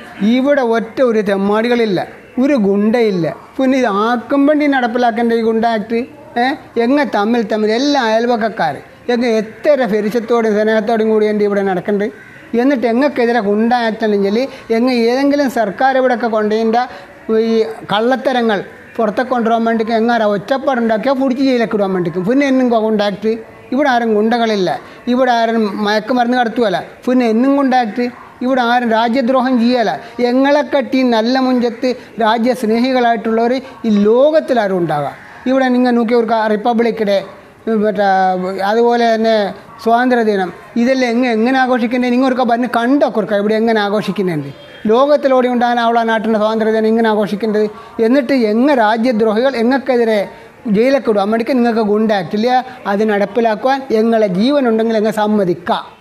ഇവിടെ ഒറ്റ ഒരു തെമ്മാടികളില്ല ഒരു ഗുണ്ടയില്ല പിന്നെ ഇത് ആക്കും വേണ്ടി നടപ്പിലാക്കേണ്ട ഈ ഗുണ്ട ആക്ട് ഏഹ് എങ്ങ തമ്മിൽ തമ്മിൽ എല്ലാ അയൽവക്കക്കാർ എങ്ങ എത്ര ഫെരിച്ചത്തോടെയും സ്നേഹത്തോടെയും കൂടി എൻ്റെ ഇവിടെ നടക്കുന്നുണ്ട് എന്നിട്ട് എങ്ങൾക്കെതിരെ ഗുണ്ട ആക്ട് ഉണ്ടെങ്കിൽ എങ്ങ ഏതെങ്കിലും സർക്കാർ ഇവിടെയൊക്കെ കൊണ്ടുപോയിൻ്റെ ഈ കള്ളത്തരങ്ങൾ പുറത്തൊക്കെ കൊണ്ടുവരാൻ വേണ്ടിക്ക് എങ്ങാരാ ഒറ്റപ്പാടുണ്ടാക്കിയാൽ പിടിച്ച് ജയിലൊക്കെ ഇടാൻ വേണ്ടിക്കും പിന്നെ എന്നും കൊണ്ടാക്ട് ഇവിടെ ആരും ഗുണ്ടകളില്ല ഇവിടെ ആരും മയക്കുമരുന്ന് കടത്തുകയല്ല പിന്നെ എന്നും കൊണ്ടാക്ട് ഇവിടെ ആരും രാജ്യദ്രോഹം ചെയ്യല എങ്ങളെ കട്ടി നല്ല മുഞ്ചത്ത് രാജ്യസ്നേഹികളായിട്ടുള്ളവർ ഈ ലോകത്തിലാരും ഉണ്ടാകുക ഇവിടെ നിങ്ങൾ നോക്കിയ ഒരു റിപ്പബ്ലിക് ഡേ മറ്റേ അതുപോലെ തന്നെ സ്വാതന്ത്ര്യദിനം ഇതെല്ലാം എങ്ങനെ എങ്ങനെ ആഘോഷിക്കുന്നത് നിങ്ങൾക്കൊക്കെ പറഞ്ഞ് കണ്ടൊക്കെ ഇവിടെ എങ്ങനെ ആഘോഷിക്കുന്നുണ്ട് ലോകത്തിലോടെ ഉണ്ടാകാൻ അവളെ നാട്ടിൻ്റെ സ്വാതന്ത്ര്യദിനം ഇങ്ങനെ ആഘോഷിക്കേണ്ടത് എന്നിട്ട് എങ്ങ രാജ്യദ്രോഹികൾ എങ്ങൾക്കെതിരെ ജയിലൊക്കെ ഇടും അമ്മടിക്ക് നിങ്ങൾക്ക് ഗുണ്ടാക്റ്റില്ല അത് നടപ്പിലാക്കുവാൻ എങ്ങളെ ജീവനുണ്ടെങ്കിൽ എങ്ങനെ സമ്മതിക്കാം